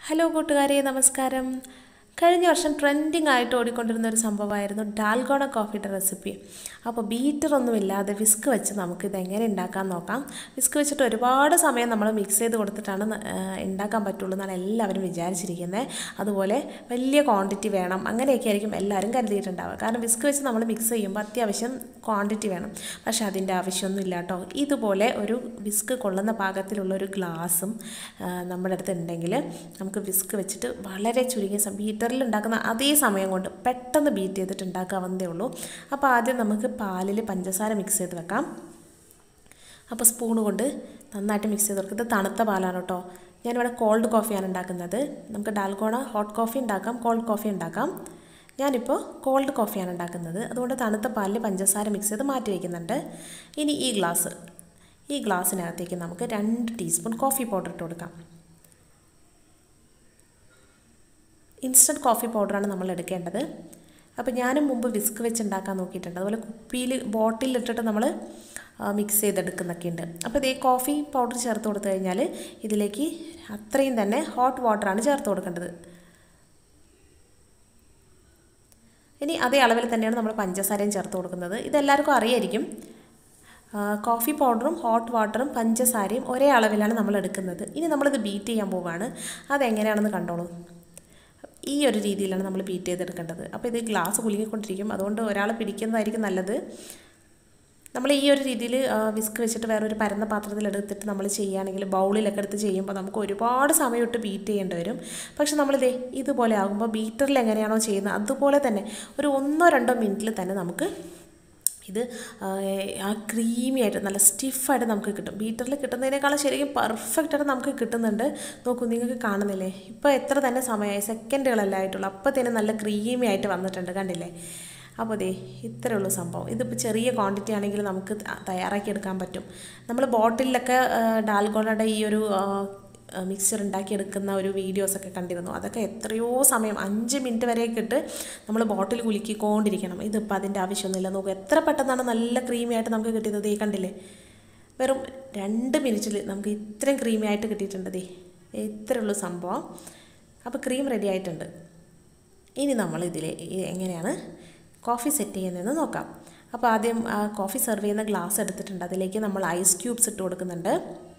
hello കൂട്ടുകാരെ നമസ്കാരം കഴിഞ്ഞ വർഷം ട്രെൻഡിങ് ആയിട്ട് ഓടിക്കൊണ്ടിരുന്ന ഒരു സംഭവമായിരുന്നു ഡാൽഗോണ കോഫിയുടെ റെസിപ്പി അപ്പോൾ ബീറ്ററൊന്നും ഇല്ലാതെ വിസ്ക് വെച്ച് നമുക്ക് ഇത് എങ്ങനെ ഉണ്ടാക്കാൻ നോക്കാം വിസ്ക് വെച്ചിട്ട് ഒരുപാട് സമയം നമ്മൾ മിക്സ് ചെയ്ത് കൊടുത്തിട്ടാണ് ന- ആ, ഉണ്ടാക്കാൻ പറ്റുള്ളൂ എന്നാണ് എല്ലാവരും വിചാരിച്ചിരിക്കുന്നത് അതുപോലെ വലിയ ക്വാണ്ടിറ്റി വേണം അങ്ങനെയൊക്കെ ആയിരിക്കും എല്ലാവരും കരുതിയിട്ടുണ്ടാവുക കാരണം വിസ്ക് വെച്ച് നമ്മൾ മിക്സ് ചെയ്യുമ്പോൾ അത്യാവശ്യം ക്വാണ്ടിറ്റി വേണം പക്ഷേ അതിൻ്റെ ആവശ്യമൊന്നും ഇല്ല കേട്ടോ ഇതുപോലെ ഒരു വിസ്ക് കൊള്ളുന്ന പാകത്തിലുള്ള ഒരു ഗ്ലാസും ആ, നമ്മുടെ അടുത്ത് ഉണ്ടെങ്കിൽ നമുക്ക് വിസ്ക് വെച്ചിട്ട് വളരെ ചുരുങ്ങിയ സമയം ബീറ്ററിൽ ഉണ്ടാക്കുന്ന അതേ സമയം കൊണ്ട് പെട്ടെന്ന് ബീറ്റ് ചെയ്തിട്ട് ഉണ്ടാക്കാവുന്നതേ ഉള്ളൂ അപ്പോൾ ആദ്യം നമുക്ക് പാലിൽ പഞ്ചസാര മിക്സ് ചെയ്ത് വെക്കാം അപ്പോൾ സ്പൂൺ കൊണ്ട് നന്നായിട്ട് മിക്സ് ചെയ്ത് കൊടുക്കുക ഇത് തണുത്ത പാലാണ് കേട്ടോ ഞാനിവിടെ കോൾഡ് കോഫിയാണ് ഉണ്ടാക്കുന്നത് നമുക്ക് ഡാൽഗോണ ഹോട്ട് കോഫി ഉണ്ടാക്കാം കോൾഡ് കോഫി ഉണ്ടാക്കാം ഞാനിപ്പോൾ കോൾഡ് കോഫിയാണ് ഉണ്ടാക്കുന്നത് അതുകൊണ്ട് തണുത്ത പാലിൽ പഞ്ചസാര മിക്സ് ചെയ്ത് മാറ്റി വയ്ക്കുന്നുണ്ട് ഇനി ഈ ഗ്ലാസ് ഈ ഗ്ലാസ്സിനകത്തേക്ക് നമുക്ക് രണ്ട് ടീസ്പൂൺ കോഫി പൗഡർ ഇട്ട് കൊടുക്കാം ഇൻസ്റ്റൻറ്റ് കോഫി പൗഡറാണ് നമ്മൾ എടുക്കേണ്ടത് അപ്പോൾ ഞാനും മുമ്പ് വിസ്ക് വെച്ച് ഉണ്ടാക്കാൻ നോക്കിയിട്ടുണ്ട് അതുപോലെ കുപ്പിയിൽ ബോട്ടിലിട്ടിട്ട് നമ്മൾ മിക്സ് ചെയ്തെടുക്കുന്നൊക്കെ ഉണ്ട് അപ്പോൾ ഇതേ കോഫി പൗഡർ ചേർത്ത് കൊടുത്തു കഴിഞ്ഞാൽ ഇതിലേക്ക് അത്രയും തന്നെ ഹോട്ട് വാട്ടറാണ് ചേർത്ത് കൊടുക്കേണ്ടത് ഇനി അതേ അളവിൽ തന്നെയാണ് നമ്മൾ പഞ്ചസാരയും ചേർത്ത് കൊടുക്കുന്നത് ഇതെല്ലാവർക്കും അറിയായിരിക്കും ആ, കോഫി പൗഡറും ഹോട്ട് വാട്ടറും പഞ്ചസാരയും ഒരേ അളവിലാണ് നമ്മൾ എടുക്കുന്നത് ഇനി നമ്മളിത് ബീറ്റ് ചെയ്യാൻ പോവുകയാണ് അതെങ്ങനെയാണെന്ന് കണ്ടോളൂ ഈ ഒരു രീതിയിലാണ് നമ്മൾ ബീറ്റ് ചെയ്തെടുക്കേണ്ടത് അപ്പോൾ ഇത് ഗ്ലാസ് കുലുങ്ങിക്കൊണ്ടിരിക്കും അതുകൊണ്ട് ഒരാൾ പിടിക്കുന്നതായിരിക്കും നല്ലത് നമ്മൾ ഈ ഒരു രീതിയിൽ വിസ്ക് വെച്ചിട്ട് വേറൊരു പരന്ന പാത്രത്തിൽ എടുത്തിട്ട് നമ്മൾ ചെയ്യുകയാണെങ്കിൽ ബൗളിലൊക്കെ എടുത്ത് ചെയ്യുമ്പോൾ നമുക്ക് ഒരുപാട് സമയം ഇട്ട് ബീറ്റ് ചെയ്യേണ്ടി വരും പക്ഷെ നമ്മളിതേ ഇതുപോലെ ആകുമ്പോൾ ബീറ്ററിൽ എങ്ങനെയാണോ ചെയ്യുന്നത് അതുപോലെ തന്നെ ഒരു ഒന്നോ രണ്ടോ മിനിറ്റിൽ തന്നെ നമുക്ക് ഇത് ആ, ആ ക്രീമി ആയിട്ട് നല്ല സ്റ്റിഫായിട്ട് നമുക്ക് കിട്ടും ബീറ്ററിൽ കിട്ടുന്നതിനേക്കാളും ശരിക്കും പെർഫെക്റ്റ് ആയിട്ട് നമുക്ക് കിട്ടുന്നുണ്ട് നോക്കൂ നിങ്ങൾക്ക് കാണുന്നില്ലേ ഇപ്പോൾ എത്ര തന്നെ സമയമായി സെക്കൻഡുകളല്ലേ ആയിട്ടുള്ളൂ അപ്പോൾ തന്നെ നല്ല ക്രീമി ആയിട്ട് വന്നിട്ടുണ്ട് കണ്ടില്ലേ അപ്പോൾ ദേ ഇത്രയേ ഉള്ളൂ സംഭവം ഇതിപ്പോൾ ചെറിയ ക്വാണ്ടിറ്റി ആണെങ്കിൽ നമുക്ക് ത- തയ്യാറാക്കി എടുക്കാൻ പറ്റും നമ്മൾ ബോട്ടിലൊക്കെ ഡാൽഗോണയുടെ ഈ ഒരു ആ, മിക്സർ ഉണ്ടാക്കിയെടുക്കുന്ന ഒരു വീഡിയോസൊക്കെ കണ്ടിരുന്നു അതൊക്കെ എത്രയോ സമയം അഞ്ച് മിനിറ്റ് വരെയൊക്കെ ഇട്ട് നമ്മൾ ബോട്ടിൽ കുലുക്കിക്കൊണ്ടിരിക്കണം ഇതിപ്പോൾ അതിൻ്റെ ആവശ്യമൊന്നുമില്ല നോക്കൂ എത്ര പെട്ടെന്നാണ് നല്ല ക്രീമി ആയിട്ട് നമുക്ക് കിട്ടിയത് ദേ കണ്ടില്ലേ വെറും രണ്ട് മിനിറ്റിൽ നമുക്ക് ഇത്രയും ക്രീമി ആയിട്ട് കിട്ടിയിട്ടുണ്ട് ദേ ഇത്രയേ ഉള്ളൂ സംഭവം അപ്പോൾ ക്രീം റെഡി ആയിട്ടുണ്ട് ഇനി നമ്മൾ ഇതിൽ എങ്ങനെയാണ് കോഫി സെറ്റ് ചെയ്യുന്നതെന്ന് നോക്കാം അപ്പോൾ ആദ്യം ആ കോഫി സെർവ് ചെയ്യുന്ന ഗ്ലാസ് എടുത്തിട്ടുണ്ട് അതിലേക്ക് നമ്മൾ ഐസ് ക്യൂബ്സ് ഇട്ട് കൊടുക്കുന്നുണ്ട്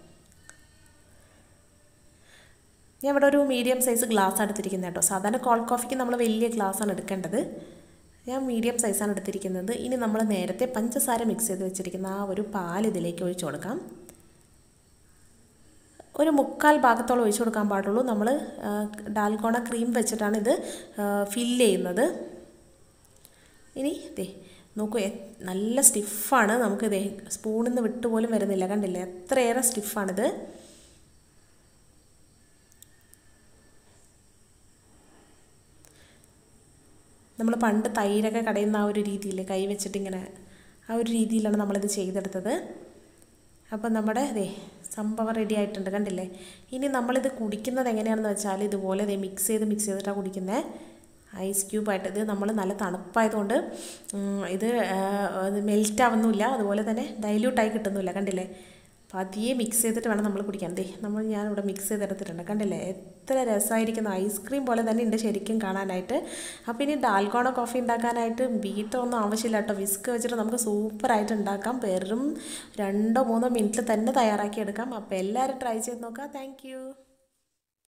ഞാൻ ഇവിടെ ഒരു മീഡിയം സൈസ് ഗ്ലാസ് എടുത്തിരിക്കുന്നത് കേട്ടോ സാധാരണ കോൾഡ് കോഫിക്ക് നമ്മൾ വലിയ ഗ്ലാസ്സാണ് എടുക്കേണ്ടത് ഞാൻ മീഡിയം സൈസാണ് എടുത്തിരിക്കുന്നത് ഇനി നമ്മൾ നേരത്തെ പഞ്ചസാര മിക്സ് ചെയ്ത് വെച്ചിരിക്കുന്ന ആ ഒരു പാൽ ഇതിലേക്ക് ഒഴിച്ചു കൊടുക്കാം ഒരു മുക്കാൽ ഭാഗത്തോളം ഒഴിച്ചു കൊടുക്കാൻ പാടുള്ളൂ നമ്മൾ ഡാൽഗോണ ക്രീം വെച്ചിട്ടാണ് ഇത് ഫില്ല് ചെയ്യുന്നത് ഇനി ദേ നോക്കൂ എ- നല്ല സ്റ്റിഫാണ് നമുക്ക് ദേ സ്പൂണിൽ നിന്ന് വിട്ടുപോലും വരുന്നില്ല കണ്ടില്ലേ എത്രയേറെ സ്റ്റിഫാണിത് നമ്മൾ പണ്ട് തൈരൊക്കെ കടയുന്ന ആ ഒരു രീതിയിൽ കൈ വെച്ചിട്ട് ഇങ്ങനെ ആ ഒരു രീതിയിലാണ് നമ്മളിത് ചെയ്തെടുത്തത് അപ്പം നമ്മുടെ ദേ സംഭവം റെഡി ആയിട്ടുണ്ട് കണ്ടില്ലേ ഇനി നമ്മളിത് കുടിക്കുന്നത് എങ്ങനെയാണെന്ന് വെച്ചാൽ ഇതുപോലെ ദേ മിക്സ് ചെയ്ത് മിക്സ് ചെയ്തിട്ടാണ് കുടിക്കുന്നത് ഐസ് ക്യൂബായിട്ട് ഇത് നമ്മൾ നല്ല തണുപ്പായതുകൊണ്ട് ഉം, ഇത് മെൽറ്റ് ആവുന്നില്ല അതുപോലെ തന്നെ ഡൈല്യൂട്ടായി കിട്ടുന്നില്ല കണ്ടില്ലേ പതിയെ മിക്സ് ചെയ്തിട്ട് വേണം നമ്മൾ കുടിക്കാൻ ദേ നമ്മൾ ഞാനിവിടെ മിക്സ് ചെയ്തെടുത്തിട്ടുണ്ട് കണ്ടില്ലേ എത്ര രസമായിരിക്കുന്ന ഐസ്ക്രീം പോലെ തന്നെ ഉണ്ട് ശരിക്കും കാണാനായിട്ട് അപ്പോൾ ഇനി ഡാൽഗോണ കോഫി ഉണ്ടാക്കാനായിട്ട് ബീറ്റർ ഒന്നും ആവശ്യമില്ല കേട്ടോ വിസ്ക് വെച്ചിട്ട് നമുക്ക് സൂപ്പറായിട്ട് ഉണ്ടാക്കാം വെറും രണ്ടോ മൂന്നോ മിനിറ്റിൽ തന്നെ തയ്യാറാക്കി എടുക്കാം അപ്പോൾ എല്ലാവരും ട്രൈ ചെയ്ത് നോക്കാം താങ്ക്